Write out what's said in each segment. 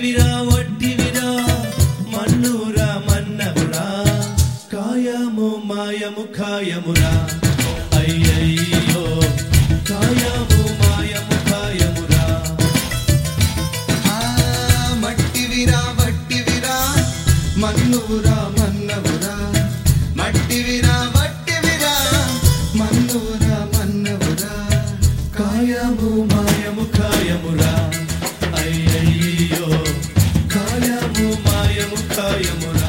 మట్టివిరా వట్టివిరా మన్నురా మన్నవురా కాయము మాయము ఖాయమురా అయ్యయ్యో కాయము మాయము ఖాయమురా ఆ మట్టివిరా వట్టివిరా మన్నురా మన్నవురా మట్టివిరా వట్టివిరా మన్నురా మన్నవురా కాయము మాయము ఖాయమురా అయ్యయ్యో కాయము మాయము ఖాయమురా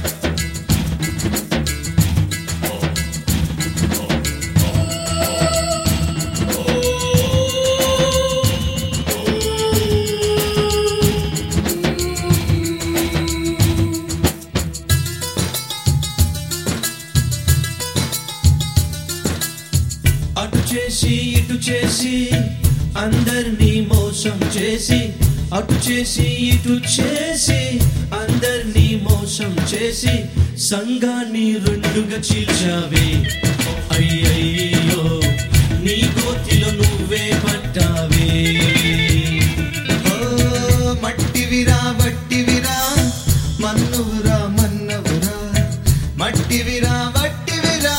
అటు చేసి ఇటు చేసి అందరినీ మోసం చేసి అటు చేసి ఇటు చేసి అందరినీ మోసం చేసి సంఘాన్ని రెండుగా చీల్చావే అయ్యయ్యో నీ గోతిలో నువ్వే పట్టావే ఓ మట్టివిరా వట్టివిరా మన్నురా మన్నవురా మట్టివిరా వట్టివిరా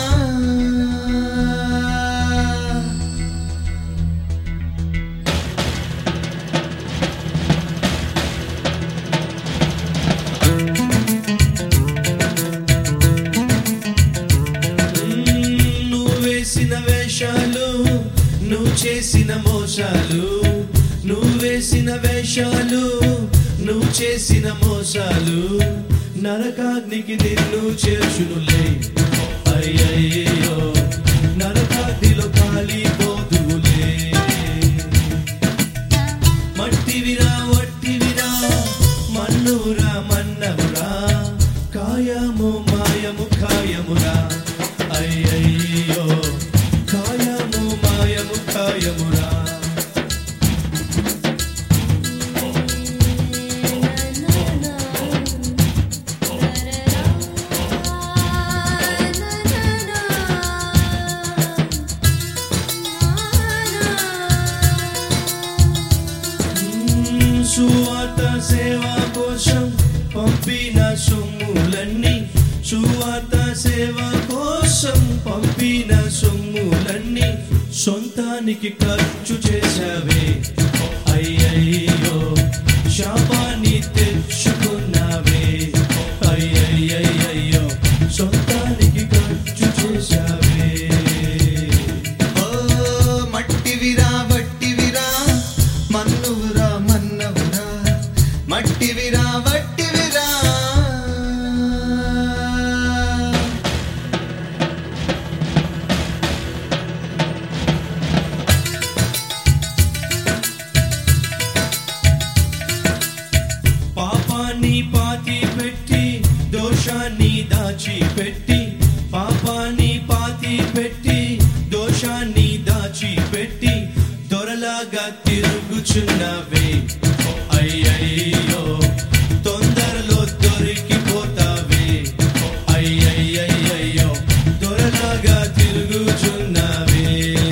నువ్వు వేసిన వేషాలు నువ్వు చేసిన మోసాలు నువ్వు వేసిన వేషాలు నువ్వు చేసిన మోసాలు నరకాగ్నికి నిన్ను చేర్చునులే అయ్యయ్యో నరకాగ్నిలో కాలిపోదులే మట్టివిరా వట్టివిరా మన్నురా మన్నవురా కాయము మాయము ఖాయమురా అయ్యయ్యో కాయము మాయము ఖాయమురా మ్మ్, సువార్త సేవ కోసం పంపిన సొమ్ములన్నీ సువార్త సేవ కోసం పంపిన సొమ్ములన్నీ సొంతానికి ఖర్చు చేశావే అయ్యయ్యో శాపాన్ని తెచ్చుకున్నావే అయ్యయ్యయ్యో సొంతానికి ఖర్చు చేశావే ఓ మట్టివిరా వట్టివిరా మన్నురా మన్నవురా మట్టివిరా వట్టివిరా పాపాన్ని పాతి పెట్టి దోషాన్ని దాచిపెట్టి పాపాన్ని పాతి పెట్టి దోషాన్ని దాచిపెట్టి దొరలాగా తిరుగుచున్నవే అయ్యయ్యో తొందరలో దొరికిపోతావే అయ్యయ్యయ్యో దొరలాగా తిరుగుచున్నవే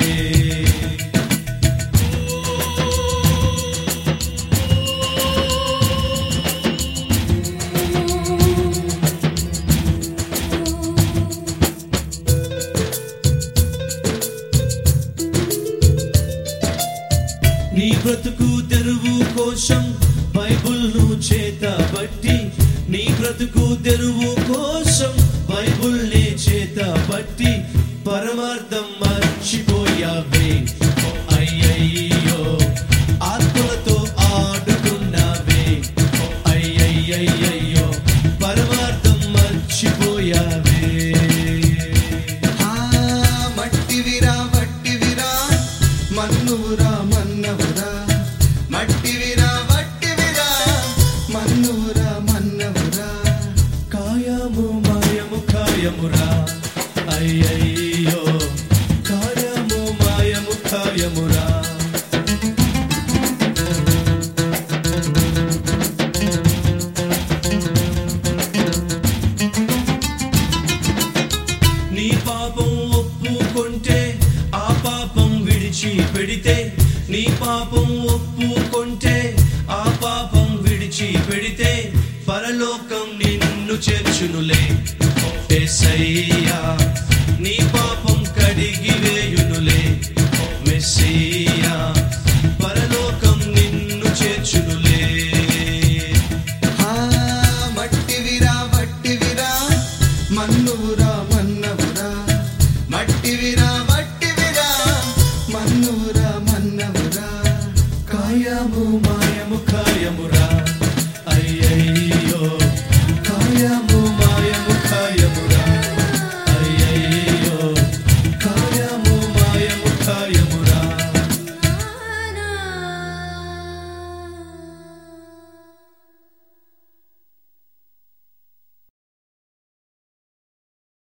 నీ బ్రతుకు తెరువు కోసం బైబుల్ను చేత బట్టి నీ బ్రతుకు తెరువు కోసం బైబుల్ని చేత బట్టి పరమార్థం మర్చిపోయావే అయ్యయ్యో ఆత్మలతో ఆడుకున్నావే అయ్యయ్యయ్యో పరమార్థం మర్చిపోయావే ఆ మట్టివిరా వట్టివిరా మన్నురా మన్నవురా మట్టివిరా వట్టివిరా మన్నురా మన్నవురా కాయము పరలోకం నిన్ను చేర్చునులే ఏసయ్యా నీ పాపం కడిగి వేయునులే మెస్సయ్యా పరలోకం నిన్ను చేర్చునులే ఆ మట్టివిరా వట్టివిరా మన్నువురా మన్నవురా మట్టివిరా వట్టివిరా మన్నువురా మన్నవురా కాయము మా